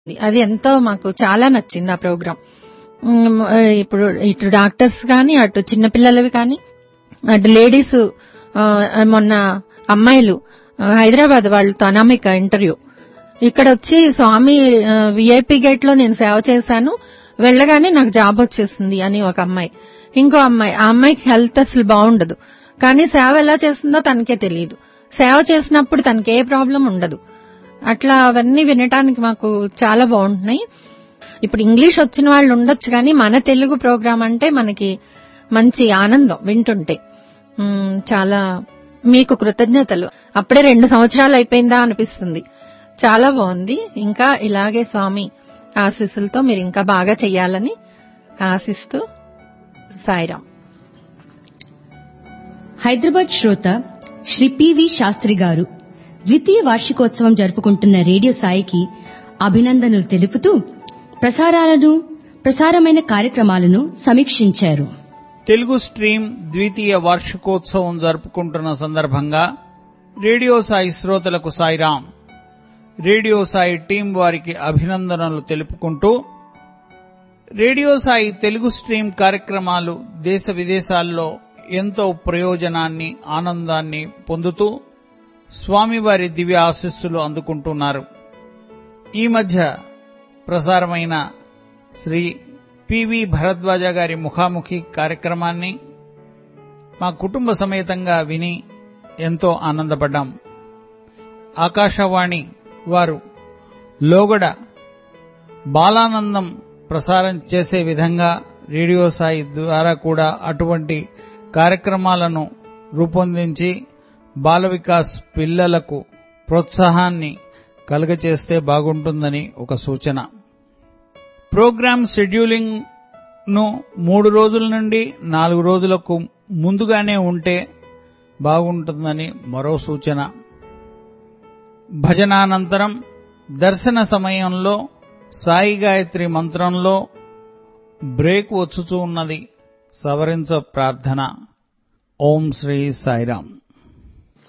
అది ఎంతో మాకు చాలా నచ్చింది ఆ ప్రోగ్రాం ఉమ్, ఇప్పుడు ఇటు డాక్టర్స్ కానీ అటు చిన్నపిల్లలవి కానీ అటు లేడీస్ మొన్న అమ్మాయిలు ఆ, హైదరాబాద్ వాళ్ళతో అనామిక ఇంటర్వ్యూ ఇక్కడ వచ్చి స్వామి విఐపి గేట్ లో నేను సేవ చేశాను వెళ్ళగానే నాకు జాబ్ వచ్చేసింది అని ఒక అమ్మాయి ఇంకో అమ్మాయి ఆ అమ్మాయికి హెల్త్ అసలు బాగుండదు కానీ సేవ ఎలా చేస్తుందో తనకే తెలియదు సేవ చేసినప్పుడు తనకి ఏ ప్రాబ్లం ఉండదు అట్లా అవన్నీ వినటానికి మాకు చాలా బాగుంటున్నాయి ఇప్పుడు ఇంగ్లీష్ వచ్చిన వాళ్ళు ఉండొచ్చు కానీ మన తెలుగు ప్రోగ్రాం అంటే మనకి మంచి ఆనందం వింటుంటే ఉమ్, చాలా మీకు కృతజ్ఞతలు అప్పుడే రెండు సంవత్సరాలు అయిపోయిందా అనిపిస్తుంది చాలా బాగుంది ఇంకా ఇలాగే స్వామి ఆశీస్సులతో మీరు ఇంకా బాగా చెయ్యాలని ఆశిస్తూ సాయిరాం హైదరాబాద్ శ్రోత శ్రీ పివి శాస్త్రి గారు ద్వితీయ వార్షికోత్సవం జరుపుకుంటున్న రేడియో సాయికి అభినందనలు తెలుపుతూ ప్రసారాలను ప్రసారమైన కార్యక్రమాలను సమీక్షించారు తెలుగు స్ట్రీమ్ ద్వితీయ వార్షికోత్సవం జరుపుకుంటున్న సందర్భంగా రేడియో సాయి శ్రోతలకు సాయిరాం రేడియో సాయి టీం వారికి అభినందనలు తెలుపుకుంటూ రేడియో సాయి తెలుగు స్ట్రీమ్ కార్యక్రమాలు దేశ విదేశాల్లో ఎంతో ప్రయోజనాన్ని ఆనందాన్ని పొందుతూ స్వామివారి దివ్య ఆశీస్సులు అందుకుంటున్నారు ఈ మధ్య ప్రసారమైన శ్రీ పివి భరద్వాజ గారి ముఖాముఖి కార్యక్రమాన్ని మా కుటుంబ సమేతంగా విని ఎంతో ఆనందపడ్డాం ఆకాశవాణి వారు లోగడ బాలానందం ప్రసారం చేసే విధంగా రేడియో సాయి ద్వారా కూడా అటువంటి కార్యక్రమాలను రూపొందించి బాల వికాస్ పిల్లలకు ప్రోత్సాహాన్ని కలుగచేస్తే బాగుంటుందని ఒక సూచన ప్రోగ్రామ్ షెడ్యూలింగ్ ను మూడు రోజుల నుండి నాలుగు రోజులకు ముందుగానే ఉంటే బాగుంటుందని మరో సూచన భజనానంతరం దర్శన సమయంలో సాయి గాయత్రి మంత్రంలో బ్రేక్ వచ్చుచూ ఉన్నది సవరించ ప్రార్థన ఓం శ్రీ సాయిరాం